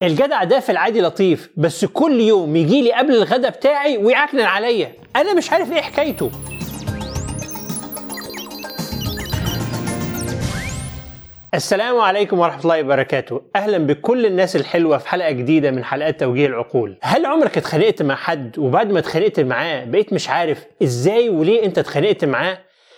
الجدع ده في العادي لطيف بس كل يوم يجي لي قبل الغدا بتاعي ويعكنن عليا انا مش عارف ايه حكايته السلام عليكم ورحمة الله وبركاته أهلا بكل الناس الحلوة في حلقة جديدة من حلقات توجيه العقول هل عمرك اتخانقت مع حد وبعد ما اتخانقت معاه بقيت مش عارف ازاي وليه انت اتخانقت معاه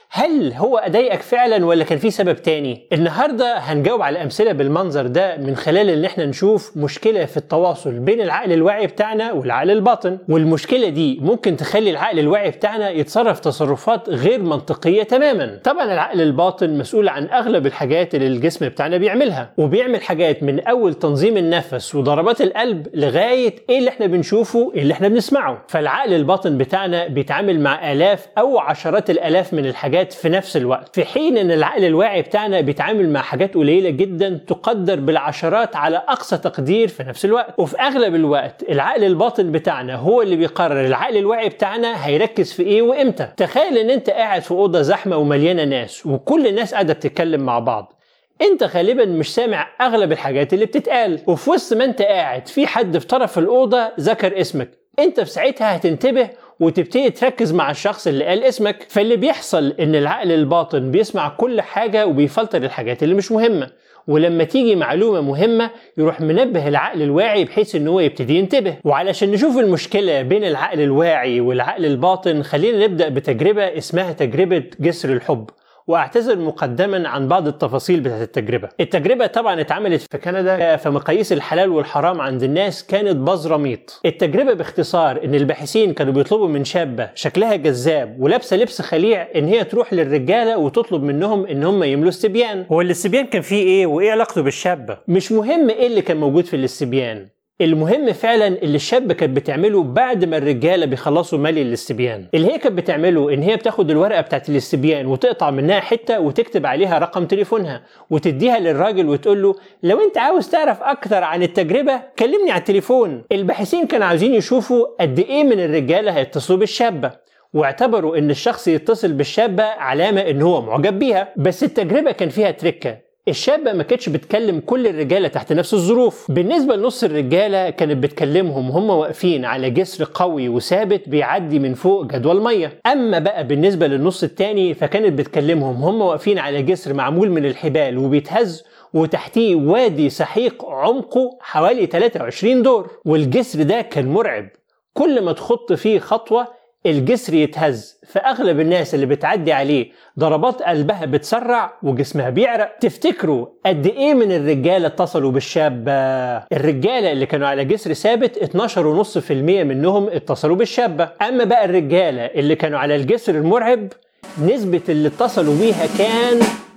هل هو ضايقك فعلا ولا كان في سبب تاني؟ النهارده هنجاوب على امثله بالمنظر ده من خلال ان احنا نشوف مشكله في التواصل بين العقل الواعي بتاعنا والعقل الباطن، والمشكله دي ممكن تخلي العقل الواعي بتاعنا يتصرف تصرفات غير منطقيه تماما. طبعا العقل الباطن مسؤول عن اغلب الحاجات اللي الجسم بتاعنا بيعملها، وبيعمل حاجات من اول تنظيم النفس وضربات القلب لغايه ايه اللي احنا بنشوفه اللي احنا بنسمعه. فالعقل الباطن بتاعنا بيتعامل مع الاف او عشرات الالاف من الحاجات في نفس الوقت في حين ان العقل الواعي بتاعنا بيتعامل مع حاجات قليله جدا تقدر بالعشرات على اقصى تقدير في نفس الوقت وفي اغلب الوقت العقل الباطن بتاعنا هو اللي بيقرر العقل الواعي بتاعنا هيركز في ايه وامتى تخيل ان انت قاعد في اوضه زحمه ومليانه ناس وكل الناس قاعده بتتكلم مع بعض انت غالبا مش سامع اغلب الحاجات اللي بتتقال وفي وسط ما انت قاعد في حد في طرف الاوضه ذكر اسمك انت في ساعتها هتنتبه وتبتدي تركز مع الشخص اللي قال اسمك فاللي بيحصل ان العقل الباطن بيسمع كل حاجه وبيفلتر الحاجات اللي مش مهمه ولما تيجي معلومه مهمه يروح منبه العقل الواعي بحيث ان هو يبتدي ينتبه وعلشان نشوف المشكله بين العقل الواعي والعقل الباطن خلينا نبدا بتجربه اسمها تجربه جسر الحب واعتذر مقدما عن بعض التفاصيل بتاعت التجربه. التجربه طبعا اتعملت في كندا فمقاييس الحلال والحرام عند الناس كانت بزراميط. التجربه باختصار ان الباحثين كانوا بيطلبوا من شابه شكلها جذاب ولابسه لبس خليع ان هي تروح للرجاله وتطلب منهم ان هم يملوا استبيان. هو الاستبيان كان فيه ايه وايه علاقته بالشابه؟ مش مهم ايه اللي كان موجود في الاستبيان. المهم فعلا اللي الشاب كانت بتعمله بعد ما الرجاله بيخلصوا مالي الاستبيان اللي هي كانت بتعمله ان هي بتاخد الورقه بتاعت الاستبيان وتقطع منها حته وتكتب عليها رقم تليفونها وتديها للراجل وتقول له لو انت عاوز تعرف اكتر عن التجربه كلمني على التليفون الباحثين كانوا عاوزين يشوفوا قد ايه من الرجاله هيتصلوا بالشابه واعتبروا ان الشخص يتصل بالشابه علامه ان هو معجب بيها بس التجربه كان فيها تركه الشابة ما كانتش بتكلم كل الرجالة تحت نفس الظروف بالنسبة لنص الرجالة كانت بتكلمهم وهم واقفين على جسر قوي وثابت بيعدي من فوق جدول مية أما بقى بالنسبة للنص التاني فكانت بتكلمهم هم واقفين على جسر معمول من الحبال وبيتهز وتحتيه وادي سحيق عمقه حوالي 23 دور والجسر ده كان مرعب كل ما تخط فيه خطوة الجسر يتهز فاغلب الناس اللي بتعدي عليه ضربات قلبها بتسرع وجسمها بيعرق تفتكروا قد ايه من الرجاله اتصلوا بالشابه الرجاله اللي كانوا على جسر ثابت 12.5% منهم اتصلوا بالشابه اما بقى الرجاله اللي كانوا على الجسر المرعب نسبه اللي اتصلوا بيها كان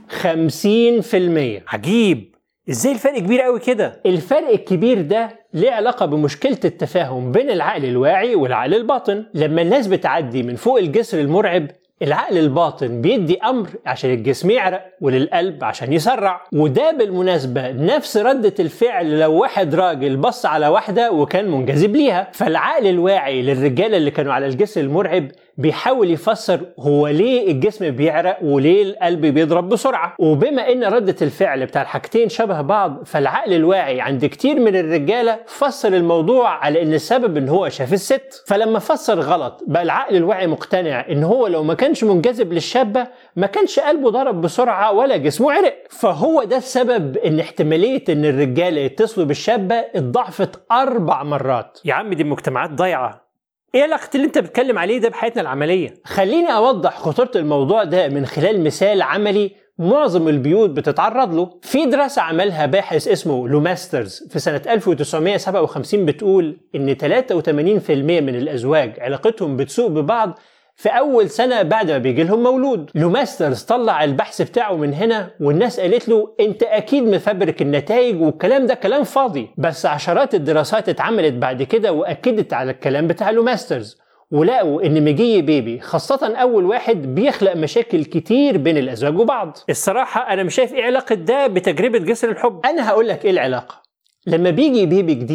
50% عجيب ازاي الفرق كبير قوي كده الفرق الكبير ده ليه علاقة بمشكلة التفاهم بين العقل الواعي والعقل الباطن لما الناس بتعدي من فوق الجسر المرعب العقل الباطن بيدي امر عشان الجسم يعرق وللقلب عشان يسرع وده بالمناسبه نفس رده الفعل لو واحد راجل بص على واحده وكان منجذب ليها فالعقل الواعي للرجاله اللي كانوا على الجسر المرعب بيحاول يفسر هو ليه الجسم بيعرق وليه القلب بيضرب بسرعه وبما ان رده الفعل بتاع الحاجتين شبه بعض فالعقل الواعي عند كتير من الرجاله فسر الموضوع على ان السبب ان هو شاف الست فلما فسر غلط بقى العقل الواعي مقتنع ان هو لو ما كانش منجذب للشابه ما كانش قلبه ضرب بسرعه ولا جسمه عرق فهو ده السبب ان احتماليه ان الرجاله يتصلوا بالشابه اتضاعفت اربع مرات يا عم دي المجتمعات ضايعه ايه علاقه اللي انت بتتكلم عليه ده بحياتنا العمليه خليني اوضح خطوره الموضوع ده من خلال مثال عملي معظم البيوت بتتعرض له في دراسة عملها باحث اسمه لوماسترز في سنة 1957 بتقول إن 83% من الأزواج علاقتهم بتسوء ببعض في أول سنة بعد ما بيجي لهم مولود لوماسترز طلع البحث بتاعه من هنا والناس قالت له أنت أكيد مفبرك النتائج والكلام ده كلام فاضي بس عشرات الدراسات اتعملت بعد كده وأكدت على الكلام بتاع لوماسترز ولقوا ان مجي بيبي خاصة أول واحد بيخلق مشاكل كتير بين الأزواج وبعض. الصراحة أنا مش شايف إيه علاقة ده بتجربة جسر الحب. أنا هقول لك إيه العلاقة. لما بيجي بيبي جديد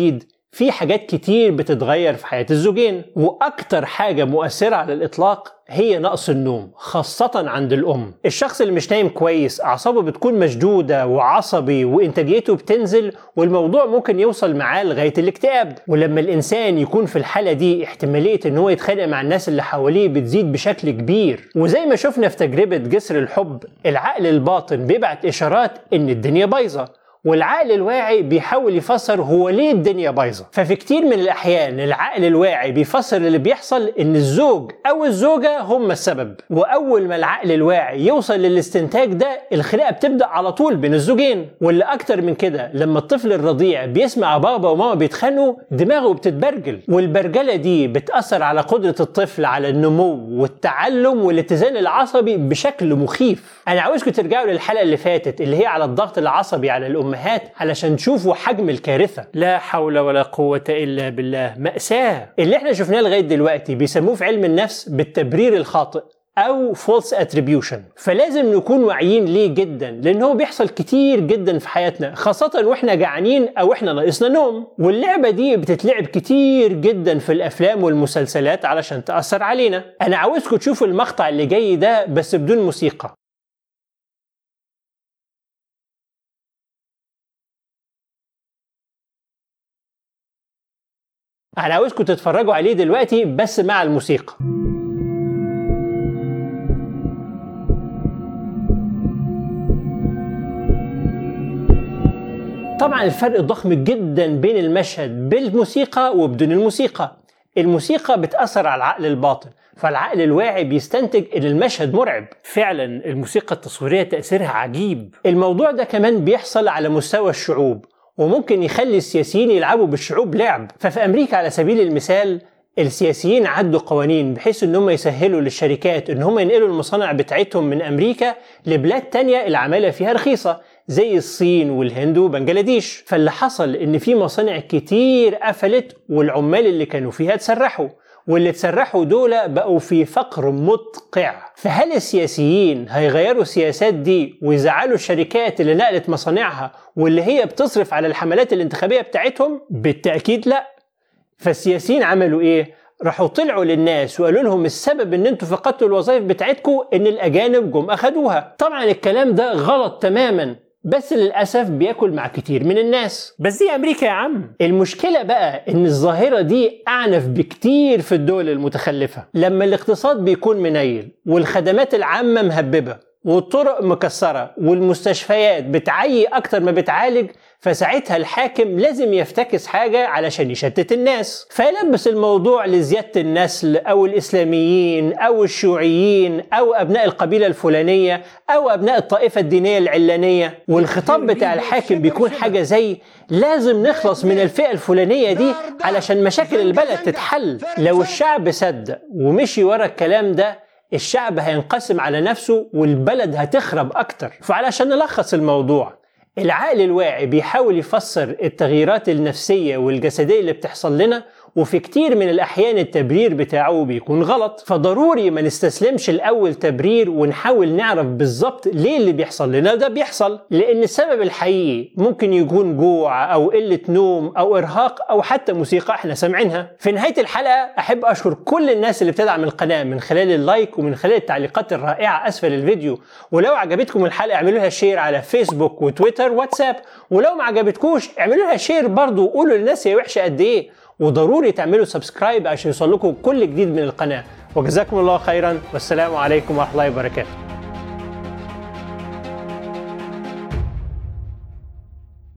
في حاجات كتير بتتغير في حياة الزوجين وأكتر حاجة مؤثرة على الإطلاق هي نقص النوم خاصة عند الأم الشخص اللي مش نايم كويس أعصابه بتكون مشدودة وعصبي وإنتاجيته بتنزل والموضوع ممكن يوصل معاه لغاية الاكتئاب ولما الإنسان يكون في الحالة دي احتمالية إن هو يتخانق مع الناس اللي حواليه بتزيد بشكل كبير وزي ما شفنا في تجربة جسر الحب العقل الباطن بيبعت إشارات إن الدنيا بايظة والعقل الواعي بيحاول يفسر هو ليه الدنيا بايظه ففي كتير من الاحيان العقل الواعي بيفسر اللي بيحصل ان الزوج او الزوجه هم السبب واول ما العقل الواعي يوصل للاستنتاج ده الخناقه بتبدا على طول بين الزوجين واللي اكتر من كده لما الطفل الرضيع بيسمع بابا وماما بيتخانقوا دماغه بتتبرجل والبرجله دي بتاثر على قدره الطفل على النمو والتعلم والاتزان العصبي بشكل مخيف انا عاوزكم ترجعوا للحلقه اللي فاتت اللي هي على الضغط العصبي على الام الامهات علشان تشوفوا حجم الكارثه لا حول ولا قوه الا بالله ماساه اللي احنا شفناه لغايه دلوقتي بيسموه في علم النفس بالتبرير الخاطئ او فولس اتريبيوشن فلازم نكون واعيين ليه جدا لان هو بيحصل كتير جدا في حياتنا خاصه واحنا جعانين او احنا ناقصنا نوم واللعبه دي بتتلعب كتير جدا في الافلام والمسلسلات علشان تاثر علينا انا عاوزكم تشوفوا المقطع اللي جاي ده بس بدون موسيقى انا عاوزكم تتفرجوا عليه دلوقتي بس مع الموسيقى طبعا الفرق ضخم جدا بين المشهد بالموسيقى وبدون الموسيقى الموسيقى بتأثر على العقل الباطن فالعقل الواعي بيستنتج ان المشهد مرعب فعلا الموسيقى التصويرية تأثيرها عجيب الموضوع ده كمان بيحصل على مستوى الشعوب وممكن يخلي السياسيين يلعبوا بالشعوب لعب ففي امريكا على سبيل المثال السياسيين عدوا قوانين بحيث ان هم يسهلوا للشركات ان هم ينقلوا المصانع بتاعتهم من امريكا لبلاد تانية العمالة فيها رخيصة زي الصين والهند وبنجلاديش فاللي حصل ان في مصانع كتير قفلت والعمال اللي كانوا فيها اتسرحوا واللي تسرحوا دول بقوا في فقر مدقع فهل السياسيين هيغيروا السياسات دي ويزعلوا الشركات اللي نقلت مصانعها واللي هي بتصرف على الحملات الانتخابية بتاعتهم؟ بالتأكيد لا فالسياسيين عملوا ايه؟ راحوا طلعوا للناس وقالوا لهم السبب ان انتوا فقدتوا الوظائف بتاعتكم ان الاجانب جم اخدوها طبعا الكلام ده غلط تماما بس للأسف بياكل مع كتير من الناس بس دي أمريكا يا عم المشكلة بقى إن الظاهرة دي أعنف بكتير في الدول المتخلفة لما الاقتصاد بيكون منيل والخدمات العامة مهببة والطرق مكسرة والمستشفيات بتعيي أكتر ما بتعالج فساعتها الحاكم لازم يفتكس حاجة علشان يشتت الناس فيلبس الموضوع لزيادة النسل أو الإسلاميين أو الشيوعيين أو أبناء القبيلة الفلانية أو أبناء الطائفة الدينية العلانية والخطاب بتاع الحاكم بيكون حاجة زي لازم نخلص من الفئة الفلانية دي علشان مشاكل البلد تتحل لو الشعب صدق ومشي ورا الكلام ده الشعب هينقسم على نفسه والبلد هتخرب أكتر فعلشان نلخص الموضوع العقل الواعي بيحاول يفسر التغييرات النفسية والجسدية اللي بتحصل لنا وفي كتير من الأحيان التبرير بتاعه بيكون غلط فضروري ما نستسلمش الأول تبرير ونحاول نعرف بالظبط ليه اللي بيحصل لنا ده بيحصل لأن السبب الحقيقي ممكن يكون جوع أو قلة نوم أو إرهاق أو حتى موسيقى احنا سامعينها في نهاية الحلقة أحب أشكر كل الناس اللي بتدعم القناة من خلال اللايك ومن خلال التعليقات الرائعة أسفل الفيديو ولو عجبتكم الحلقة اعملوا لها شير على فيسبوك وتويتر واتساب ولو ما عجبتكوش اعملوا لها شير برضو وقولوا للناس هي وحشة قد إيه وضروري تعملوا سبسكرايب عشان يوصل لكم كل جديد من القناة وجزاكم الله خيرا والسلام عليكم ورحمة الله وبركاته